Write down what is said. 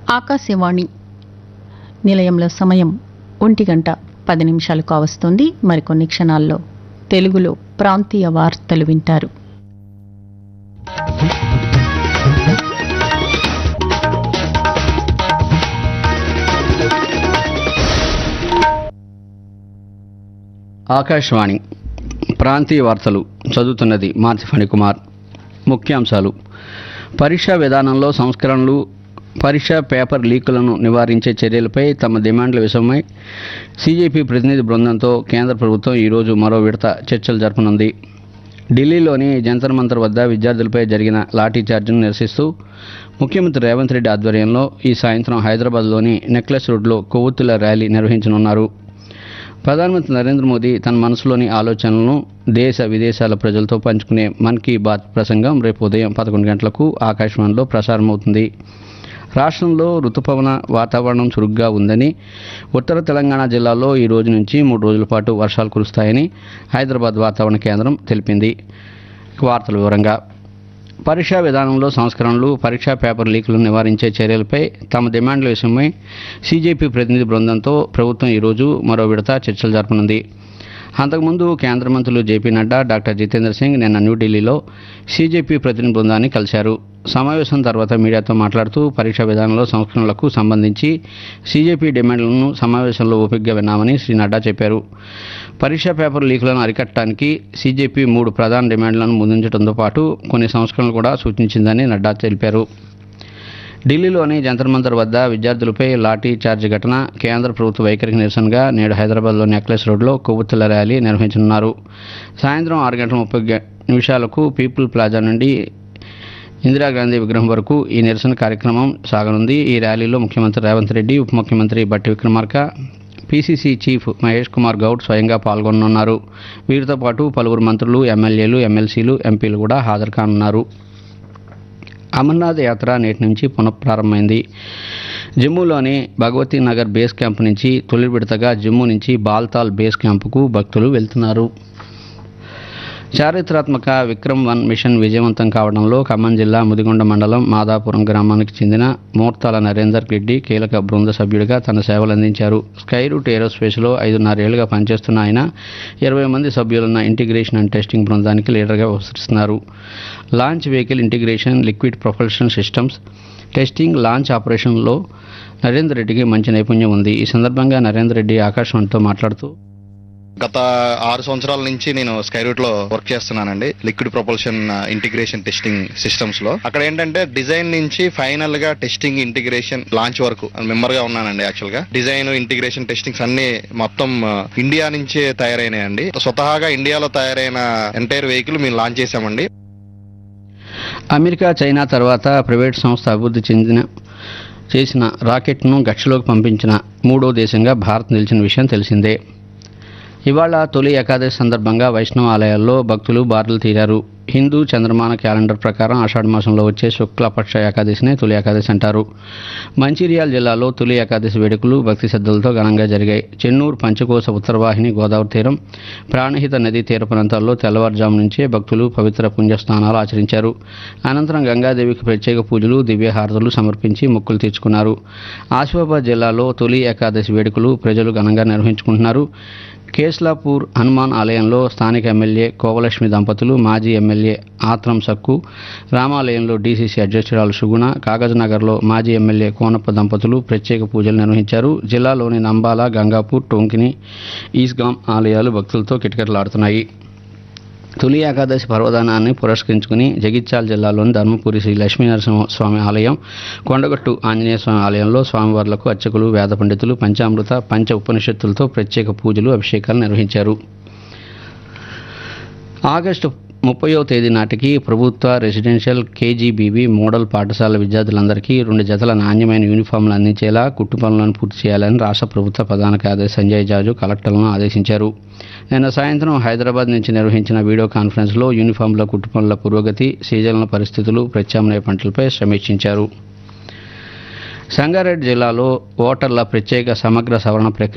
ఆకాశవాణి నిలయంలో సమయం ఒంటి గంట పది నిమిషాలు కావస్తోంది మరికొన్ని క్షణాల్లో తెలుగులో ప్రాంతీయ వార్తలు వింటారు ఆకాశవాణి ప్రాంతీయ వార్తలు చదువుతున్నది మార్చి ఫణికుమార్ ముఖ్యాంశాలు పరీక్షా విధానంలో సంస్కరణలు పరీక్షా పేపర్ లీకులను నివారించే చర్యలపై తమ డిమాండ్ల విషయమై సీజేపీ ప్రతినిధి బృందంతో కేంద్ర ప్రభుత్వం ఈరోజు మరో విడత చర్చలు జరపనుంది ఢిల్లీలోని జంతర్ మంతర్ వద్ద విద్యార్థులపై జరిగిన లాఠీచార్జ్ను నిరసిస్తూ ముఖ్యమంత్రి రేవంత్ రెడ్డి ఆధ్వర్యంలో ఈ సాయంత్రం హైదరాబాద్లోని నెక్లెస్ రోడ్లో కొవ్వొత్తుల ర్యాలీ నిర్వహించనున్నారు ప్రధానమంత్రి నరేంద్ర మోదీ తన మనసులోని ఆలోచనలను దేశ విదేశాల ప్రజలతో పంచుకునే మన్ కీ బాత్ ప్రసంగం రేపు ఉదయం పదకొండు గంటలకు ఆకాశవాణిలో ప్రసారమవుతుంది రాష్ట్రంలో రుతుపవన వాతావరణం చురుగ్గా ఉందని ఉత్తర తెలంగాణ జిల్లాలో ఈ రోజు నుంచి మూడు రోజుల పాటు వర్షాలు కురుస్తాయని హైదరాబాద్ వాతావరణ కేంద్రం తెలిపింది వార్తల వివరంగా పరీక్షా విధానంలో సంస్కరణలు పరీక్షా పేపర్ లీకులను నివారించే చర్యలపై తమ డిమాండ్ల విషయమై సీజేపీ ప్రతినిధి బృందంతో ప్రభుత్వం ఈరోజు మరో విడత చర్చలు జరపనుంది అంతకుముందు కేంద్ర మంత్రులు జేపీ నడ్డా డాక్టర్ జితేంద్ర సింగ్ నిన్న న్యూఢిల్లీలో సీజేపీ ప్రతినిధి బృందాన్ని కలిశారు సమావేశం తర్వాత మీడియాతో మాట్లాడుతూ పరీక్షా విధానంలో సంస్కరణలకు సంబంధించి సీజేపీ డిమాండ్లను సమావేశంలో ఓపికగా విన్నామని శ్రీ నడ్డా చెప్పారు పరీక్షా పేపర్ లీకులను అరికట్టడానికి సీజేపీ మూడు ప్రధాన డిమాండ్లను ముందుంచడంతో పాటు కొన్ని సంస్కరణలు కూడా సూచించిందని నడ్డా తెలిపారు ఢిల్లీలోని జంతర్ మంతర్ వద్ద విద్యార్థులపై లాఠీ చార్జ్ ఘటన కేంద్ర ప్రభుత్వ వైఖరికి నిరసనగా నేడు హైదరాబాద్లోని నెక్లెస్ రోడ్లో కొవ్వొత్తుల ర్యాలీ నిర్వహించనున్నారు సాయంత్రం ఆరు గంటల ముప్పై గ- నిమిషాలకు పీపుల్ ప్లాజా నుండి ఇందిరాగాంధీ విగ్రహం వరకు ఈ నిరసన కార్యక్రమం సాగనుంది ఈ ర్యాలీలో ముఖ్యమంత్రి రేవంత్ రెడ్డి ఉప ముఖ్యమంత్రి బట్టి విక్రమార్క పీసీసీ చీఫ్ మహేష్ కుమార్ గౌడ్ స్వయంగా పాల్గొనున్నారు వీరితో పాటు పలువురు మంత్రులు ఎమ్మెల్యేలు ఎమ్మెల్సీలు ఎంపీలు కూడా హాజరు కానున్నారు అమర్నాథ్ యాత్ర నేటి నుంచి పునఃప్రారంభమైంది జమ్మూలోని భగవతీ నగర్ బేస్ క్యాంప్ నుంచి తొలి విడతగా జమ్మూ నుంచి బాల్తాల్ బేస్ క్యాంపుకు భక్తులు వెళ్తున్నారు చారిత్రాత్మక విక్రమ్ వన్ మిషన్ విజయవంతం కావడంలో ఖమ్మం జిల్లా ముదిగొండ మండలం మాదాపురం గ్రామానికి చెందిన మోర్తాల నరేందర్ రెడ్డి కీలక బృంద సభ్యుడిగా తన సేవలు అందించారు స్కై రూట్ ఏరోస్పేస్లో ఐదున్నరేళ్లుగా పనిచేస్తున్న ఆయన ఇరవై మంది సభ్యులున్న ఇంటిగ్రేషన్ అండ్ టెస్టింగ్ బృందానికి లీడర్గా వ్యవహరిస్తున్నారు launch vehicle integration liquid propulsion systems testing launch ఆపరేషన్లో నరేందర్ రెడ్డికి మంచి నైపుణ్యం ఉంది ఈ సందర్భంగా నరేందర్ రెడ్డి ఆకాశవాణితో మాట్లాడుతూ గత ఆరు సంవత్సరాల నుంచి నేను స్కై రూట్ లో వర్క్ చేస్తున్నానండి liquid propulsion integration testing systems లో అక్కడ ఏంటంటే డిజైన్ నుంచి ఫైనల్ గా టెస్టింగ్ ఇంటిగ్రేషన్ లాంచ్ వరకు మెంబర్ గా ఉన్నానండి యాక్చువల్ గా డిజైన్ ఇంటిగ్రేషన్ టెస్టింగ్స్ అన్ని మొత్తం ఆ, ఇండియా నుంచే తయారైనాయండి స్వతహాగా ఇండియాలో తయారైన ఎంటైర్ వెహికల్ మేము లాంచ్ చేసామండి అమెరికా చైనా తర్వాత ప్రైవేట్ సంస్థ అభివృద్ధి చెందిన చేసిన రాకెట్ను గక్షలోకి పంపించిన మూడో దేశంగా భారత్ నిలిచిన విషయం తెలిసిందే ఇవాళ తొలి ఏకాదశి సందర్భంగా వైష్ణవ ఆలయాల్లో భక్తులు బారులు తీరారు హిందూ చంద్రమాన క్యాలెండర్ ప్రకారం ఆషాఢ మాసంలో వచ్చే శుక్లపక్ష ఏకాదశినే తొలి ఏకాదశి అంటారు మంచిర్యాల జిల్లాలో తొలి ఏకాదశి వేడుకలు భక్తి శ్రద్ధలతో ఘనంగా జరిగాయి చెన్నూరు పంచకోశ ఉత్తరవాహిని గోదావరి తీరం ప్రాణహిత నదీ తీర ప్రాంతాల్లో తెల్లవారుజాము నుంచే భక్తులు పవిత్ర పుణ్యస్నానాలు ఆచరించారు అనంతరం గంగాదేవికి ప్రత్యేక పూజలు దివ్యహారతులు సమర్పించి మొక్కులు తీర్చుకున్నారు ఆసిఫాబాద్ జిల్లాలో తొలి ఏకాదశి వేడుకలు ప్రజలు ఘనంగా నిర్వహించుకుంటున్నారు కేస్లాపూర్ హనుమాన్ ఆలయంలో స్థానిక ఎమ్మెల్యే కోవలక్ష్మి దంపతులు మాజీ ఎమ్మెల్యే ఆత్రం సక్కు రామాలయంలో డీసీసీ అధ్యక్షురాలు సుగుణ కాగజ్నగర్లో మాజీ ఎమ్మెల్యే కోనప్ప దంపతులు ప్రత్యేక పూజలు నిర్వహించారు జిల్లాలోని నంబాల గంగాపూర్ టోంకిని ఈస్గాం ఆలయాలు భక్తులతో కిటకిటలాడుతున్నాయి తొలి ఏకాదశి పర్వదానాన్ని పురస్కరించుకుని జగిత్యాల జిల్లాలోని ధర్మపురి శ్రీ లక్ష్మీనరసింహ స్వామి ఆలయం కొండగట్టు ఆంజనేయ స్వామి ఆలయంలో స్వామివార్లకు అర్చకులు వేద పండితులు పంచామృత పంచ ఉపనిషత్తులతో ప్రత్యేక పూజలు అభిషేకాలు నిర్వహించారు ఆగస్టు ముప్పయో తేదీ నాటికి ప్రభుత్వ రెసిడెన్షియల్ కేజీబీబీ మోడల్ పాఠశాల విద్యార్థులందరికీ రెండు జతల నాణ్యమైన యూనిఫామ్లు అందించేలా కుట్టు పనులను పూర్తి చేయాలని రాష్ట్ర ప్రభుత్వ ప్రధాన కార్యదర్శి సంజయ్ జాజు కలెక్టర్లను ఆదేశించారు నిన్న సాయంత్రం హైదరాబాద్ నుంచి నిర్వహించిన వీడియో కాన్ఫరెన్స్లో యూనిఫామ్ల కుట్టు పనుల పురోగతి సీజన్ల పరిస్థితులు ప్రత్యామ్నాయ పంటలపై సమీక్షించారు సంగారెడ్డి జిల్లాలో ఓటర్ల ప్రత్యేక సమగ్ర సవరణ ప్రక్రియ